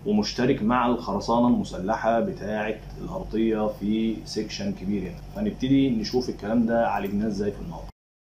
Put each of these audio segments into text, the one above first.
ومشترك مع الخرسانه المسلحه بتاعه الارضيه في سيكشن كبير هنا فنبتدي نشوف الكلام ده عالجناه ازاي في الموقع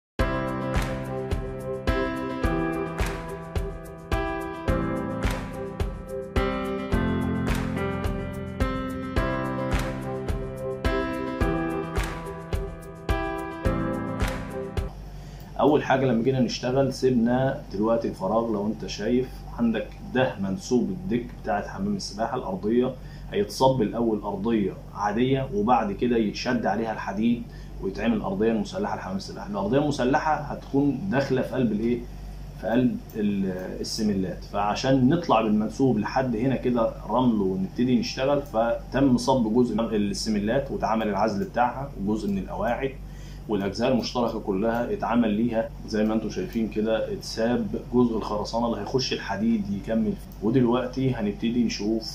اول حاجه لما جينا نشتغل سيبنا دلوقتي الفراغ لو انت شايف عندك ده منسوب الدك بتاعه حمام السباحه الارضيه هيتصب الاول ارضيه عاديه وبعد كده يتشد عليها الحديد ويتعمل الارضيه المسلحه لحمام السباحه الارضيه المسلحه هتكون داخله في قلب الايه في قلب ال- السملات فعشان نطلع بالمنسوب لحد هنا كده رمل ونبتدي نشتغل فتم صب جزء من السملات واتعمل العزل بتاعها وجزء من القواعد والاجزاء المشتركه كلها اتعمل ليها زي ما انتم شايفين كده اتساب جزء الخرسانه اللي هيخش الحديد يكمل فيه. ودلوقتي هنبتدي نشوف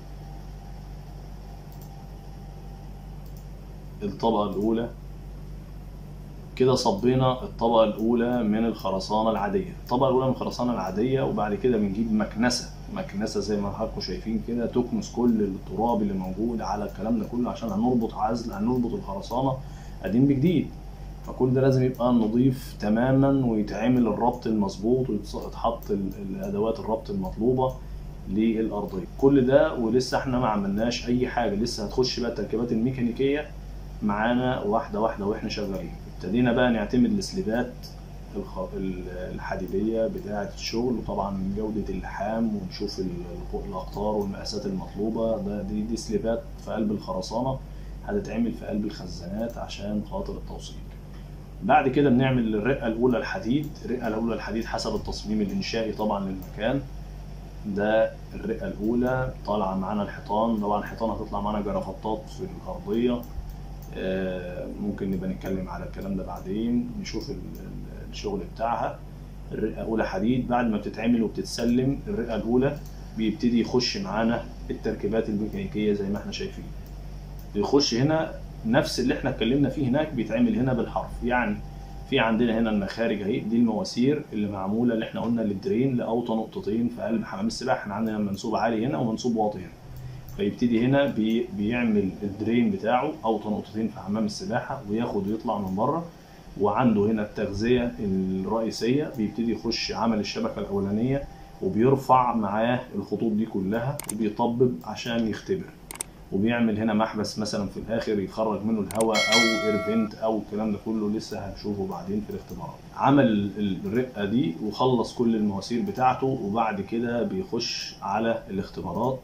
الطبقه الاولى كده صبينا الطبقه الاولى من الخرسانه العاديه الطبقه الاولى من الخرسانه العاديه وبعد كده بنجيب مكنسه مكنسه زي ما حضراتكم شايفين كده تكنس كل التراب اللي موجود على الكلام ده كله عشان هنربط عزل هنربط الخرسانه قديم بجديد فكل ده لازم يبقى نظيف تماما ويتعمل الربط المظبوط ويتحط ال- الادوات الربط المطلوبه للارضيه كل ده ولسه احنا ما عملناش اي حاجه لسه هتخش بقى التركيبات الميكانيكيه معانا واحده واحده واحنا شغالين ابتدينا بقى نعتمد السليبات الخ- ال- الحديديه بتاعه الشغل وطبعا جوده اللحام ونشوف ال- الاقطار والمقاسات المطلوبه ده دي, دي سليبات في قلب الخرسانه هتتعمل في قلب الخزانات عشان خاطر التوصيل بعد كده بنعمل الرقه الاولى الحديد الرقه الاولى الحديد حسب التصميم الانشائي طبعا للمكان ده الرقه الاولى طالعه معانا الحيطان طبعا الحيطان هتطلع معانا جرافطات في الارضيه آه، ممكن نبقى نتكلم على الكلام ده بعدين نشوف ال- ال- الشغل بتاعها الرقه الاولى حديد بعد ما بتتعمل وبتتسلم الرقه الاولى بيبتدي يخش معانا التركيبات الميكانيكيه زي ما احنا شايفين بيخش هنا نفس اللي احنا اتكلمنا فيه هناك بيتعمل هنا بالحرف يعني في عندنا هنا المخارج اهي دي المواسير اللي معموله اللي احنا قلنا للدرين لاوطى نقطتين في قلب حمام السباحه احنا عندنا منسوب عالي هنا ومنسوب واطي هنا فيبتدي هنا بي بيعمل الدرين بتاعه اوطى نقطتين في حمام السباحه وياخد ويطلع من بره وعنده هنا التغذيه الرئيسيه بيبتدي يخش عمل الشبكه الاولانيه وبيرفع معاه الخطوط دي كلها وبيطبب عشان يختبر وبيعمل هنا محبس مثلا في الاخر يخرج منه الهواء او ايرفنت او الكلام ده كله لسه هنشوفه بعدين في الاختبارات عمل ال- الرقه دي وخلص كل المواسير بتاعته وبعد كده بيخش على الاختبارات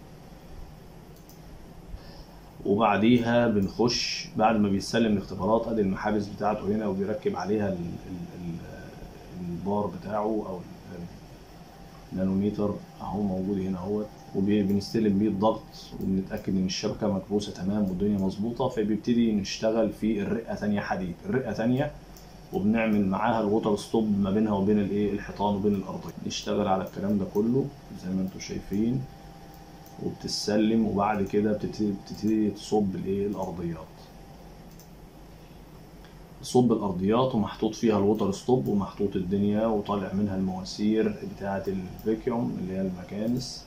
وبعديها بنخش بعد ما بيسلم الاختبارات ادي المحابس بتاعته هنا وبيركب عليها ال ال ال البار بتاعه او ال- النانوميتر اهو موجود هنا اهوت وبنستلم بيه الضغط وبنتاكد ان الشبكه مكبوسه تمام والدنيا مظبوطه فبيبتدي نشتغل في الرقه تانية حديد الرقه تانية وبنعمل معاها الوتر ستوب ما بينها وبين الايه الحيطان وبين الارضيه نشتغل على الكلام ده كله زي ما انتم شايفين وبتسلم وبعد كده بتبتدي بتبتدي تصب الايه الارضيات صب الارضيات ومحطوط فيها الوتر ستوب ومحطوط الدنيا وطالع منها المواسير بتاعه الفيكيوم اللي هي المكانس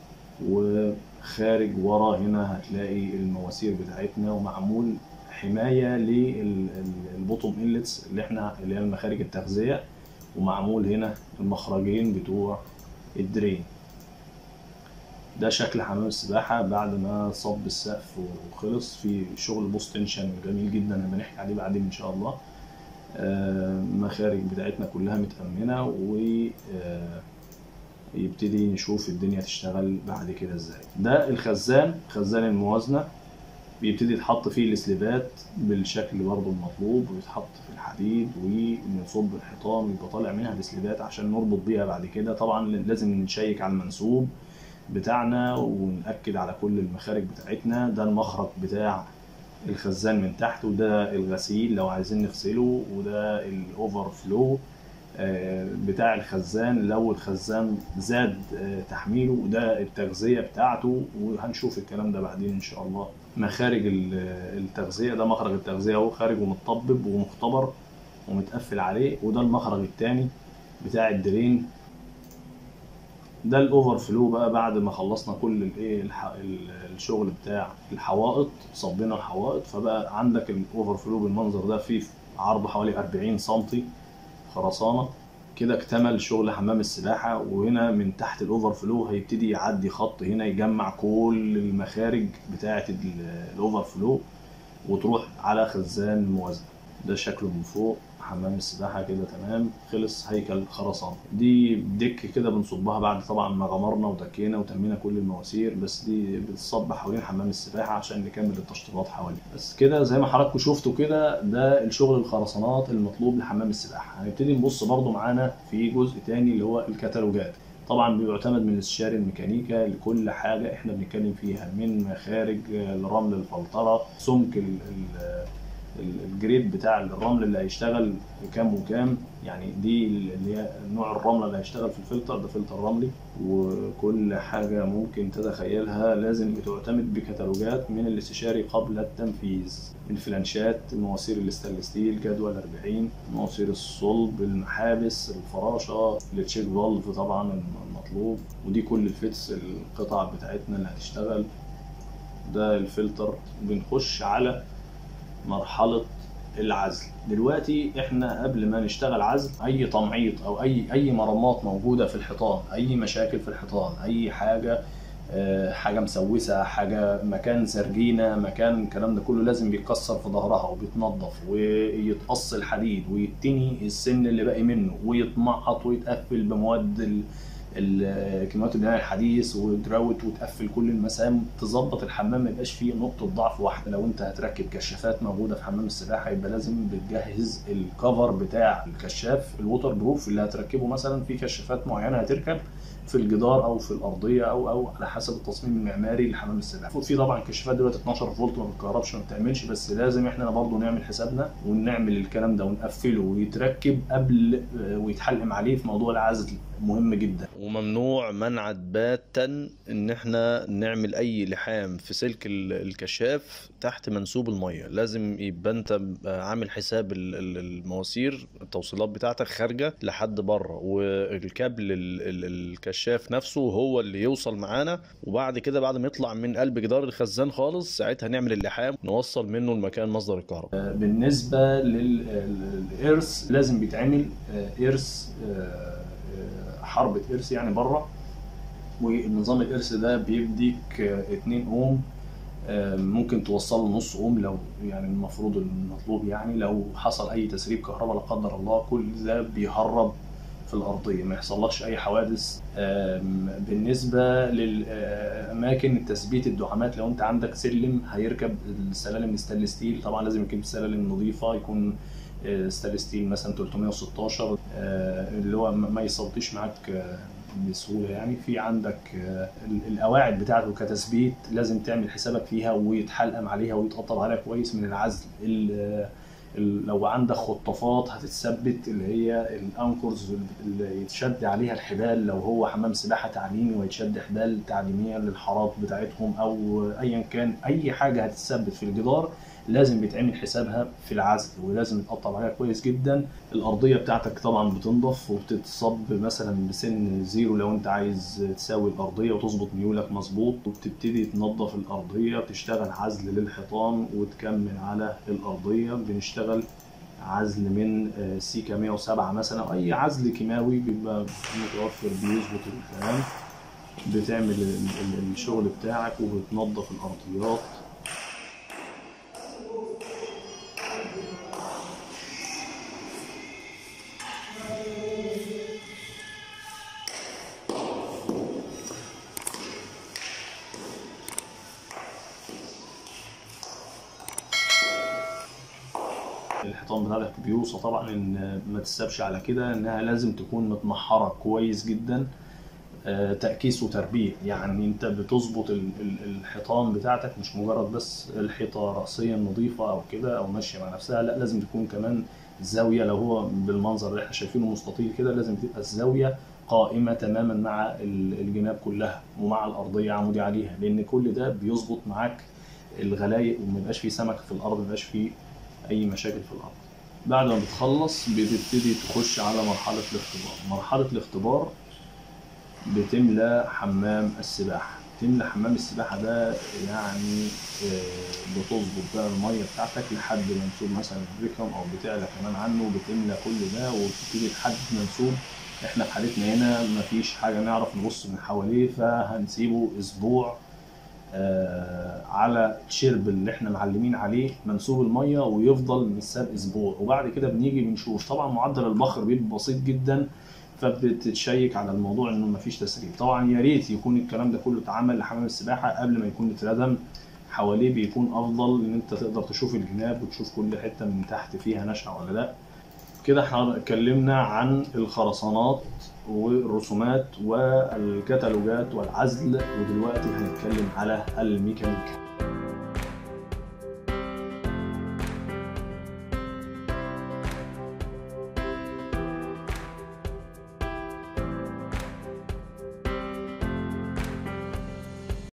وخارج ورا هنا هتلاقي المواسير بتاعتنا ومعمول حمايه للبوتوم انلتس اللي احنا اللي هي المخارج التغذيه ومعمول هنا المخرجين بتوع الدرين ده شكل حمام السباحة بعد ما صب السقف وخلص في شغل بوست تنشن جميل جدا لما نحكي عليه بعدين ان شاء الله آه، المخارج بتاعتنا كلها متأمنة و آه، يبتدي نشوف الدنيا تشتغل بعد كده ازاي ده الخزان خزان الموازنة بيبتدي يتحط فيه السليبات بالشكل برضه المطلوب ويتحط في الحديد ونصب الحيطان ويبقى طالع منها السليبات عشان نربط بيها بعد كده طبعا لازم نشيك على المنسوب بتاعنا ونأكد على كل المخارج بتاعتنا ده المخرج بتاع الخزان من تحت وده الغسيل لو عايزين نغسله وده الاوفر فلو بتاع الخزان لو الخزان زاد آه، تحميله وده التغذية بتاعته وهنشوف الكلام ده بعدين ان شاء الله مخارج ال- التغذية ده مخرج التغذية اهو خارج ومتطبب ومختبر ومتقفل عليه وده المخرج التاني بتاع الدرين ده الاوفر فلو بقى بعد ما خلصنا كل الايه الح- ال- الشغل بتاع الحوائط صبينا الحوائط فبقى عندك الاوفر فلو بالمنظر ده فيه عرضه حوالي 40 سم خرسانه كده اكتمل شغل حمام السباحه وهنا من تحت الاوفر فلو هيبتدي يعدي خط هنا يجمع كل المخارج بتاعه ال- الاوفر فلو وتروح على خزان موازنه ده شكله من فوق حمام السباحه كده تمام خلص هيكل خرسانه دي دك كده بنصبها بعد طبعا ما غمرنا ودكينا وتمينا كل المواسير بس دي بتصب حوالين حمام السباحه عشان نكمل التشطيبات حواليه بس كده زي ما حضراتكم شفتوا كده ده الشغل الخرسانات المطلوب لحمام السباحه هنبتدي نبص برضو معانا في جزء تاني اللي هو الكتالوجات طبعا بيعتمد من الاستشاري الميكانيكا لكل حاجه احنا بنتكلم فيها من مخارج الرمل الفلتره سمك ال- ال- ال- الجريد بتاع الرمل اللي هيشتغل كام وكام يعني دي اللي هي نوع الرمله اللي هيشتغل في الفلتر ده فلتر رملي وكل حاجه ممكن تتخيلها لازم بتعتمد بكتالوجات من الاستشاري قبل التنفيذ الفلانشات مواسير الستانلس ستيل جدول 40 مواسير الصلب المحابس الفراشه التشيك فالف طبعا المطلوب ودي كل الفيتس القطع بتاعتنا اللي هتشتغل ده الفلتر بنخش على مرحلة العزل دلوقتي احنا قبل ما نشتغل عزل اي تمعيط او اي اي مرمات موجودة في الحيطان اي مشاكل في الحيطان اي حاجة آه، حاجة مسوسة حاجة مكان سرجينة مكان الكلام ده كله لازم بيتكسر في ظهرها وبيتنضف ويتقص الحديد ويتني السن اللي باقي منه ويتمعط ويتقفل بمواد ال- ال- كيماويات البناء الحديث ودراوت وتقفل كل المسام تظبط الحمام ما يبقاش فيه نقطه ضعف واحده لو انت هتركب كشافات موجوده في حمام السباحه يبقى لازم بتجهز الكفر بتاع الكشاف الووتر بروف اللي هتركبه مثلا في كشافات معينه هتركب في الجدار او في الارضيه او او على حسب التصميم المعماري لحمام السباحه في طبعا كشافات دلوقتي 12 فولت ما بتكهربش ما بتعملش بس لازم احنا برضه نعمل حسابنا ونعمل الكلام ده ونقفله ويتركب قبل آه، ويتحلم عليه في موضوع العزل مهم جدا وممنوع منعا باتا ان احنا نعمل اي لحام في سلك ال- الكشاف تحت منسوب الميه لازم يبقى انت عامل حساب ال- ال- المواسير التوصيلات بتاعتك خارجه لحد بره والكابل ال- ال- الكشاف نفسه هو اللي يوصل معانا وبعد كده بعد ما يطلع من قلب جدار الخزان خالص ساعتها نعمل اللحام نوصل منه لمكان مصدر الكهرباء بالنسبه للإرث لازم بيتعمل آه، إرث آه، آه، حربة إرث يعني بره ونظام الإرث ده بيديك آه، 2 أوم آه، ممكن توصله نص أوم لو يعني المفروض المطلوب يعني لو حصل أي تسريب كهرباء لا قدر الله كل ده بيهرب في الأرضية ما يحصلكش أي حوادث آم، بالنسبة للأماكن تثبيت الدعامات لو أنت عندك سلم هيركب السلالم الستانلس ستيل طبعا لازم يكون سلالم نظيفة يكون آه، ستانلس ستيل مثلا 316 آه، اللي هو ما ما يصوتيش معاك آه، بسهوله يعني في عندك آه، ال- القواعد بتاعته كتثبيت لازم تعمل حسابك فيها ويتحلقم عليها ويتقطب عليها كويس من العزل ال- ال- لو عندك خطافات هتتثبت اللي هي الانكرز اللي يتشد عليها الحبال لو هو حمام سباحه تعليمي ويتشد حبال تعليميه للحارات بتاعتهم او ايا كان اي حاجه هتتثبت في الجدار لازم بيتعمل حسابها في العزل ولازم يتقطع عليها كويس جدا الارضيه بتاعتك طبعا بتنضف وبتتصب مثلا بسن زيرو لو انت عايز تساوي الارضيه وتظبط ميولك مظبوط وبتبتدي تنظف الارضيه تشتغل عزل للحيطان وتكمل على الارضيه بنشتغل عزل من آه، سيكا 107 مثلا او اي عزل كيماوي بيبقى متوفر بيظبط الكلام بتعمل ال- ال- الشغل بتاعك وبتنظف الارضيات الحيطان بتاعتك بيوصى طبعا ان ما تسابش على كده انها لازم تكون متمحره كويس جدا آه، تأكيس وتربيع يعني انت بتظبط ال- ال- الحيطان بتاعتك مش مجرد بس الحيطه رأسيا نظيفه او كده او ماشيه مع نفسها لا لازم تكون كمان الزاويه لو هو بالمنظر اللي احنا شايفينه مستطيل كده لازم تبقى الزاويه قائمه تماما مع ال- الجناب كلها ومع الارضيه عمودي عليها لان كل ده بيظبط معاك الغلايق وما يبقاش فيه سمك في الارض ما يبقاش فيه اي مشاكل في الارض بعد ما بتخلص بتبتدي تخش على مرحله الاختبار مرحله الاختبار بتملى حمام السباحة تملى حمام السباحة ده يعني آه، بتظبط بقى المية بتاعتك لحد منسوب مثلا الريكم أو بتعلى كمان عنه بتملى كل ده وتبتدي تحدد منسوب احنا في حالتنا هنا مفيش حاجة نعرف نبص من حواليه فهنسيبه أسبوع آه، على الشرب اللي احنا معلمين عليه منسوب الميه ويفضل متساب اسبوع وبعد كده بنيجي بنشوف طبعا معدل البخر بيبقى بسيط جدا فبتتشيك على الموضوع انه مفيش تسريب طبعا يا ريت يكون الكلام ده كله اتعمل لحمام السباحه قبل ما يكون اتردم حواليه بيكون افضل ان انت تقدر تشوف الجناب وتشوف كل حته من تحت فيها نشأة ولا لا كده احنا اتكلمنا عن الخرسانات والرسومات والكتالوجات والعزل ودلوقتي هنتكلم على الميكانيكا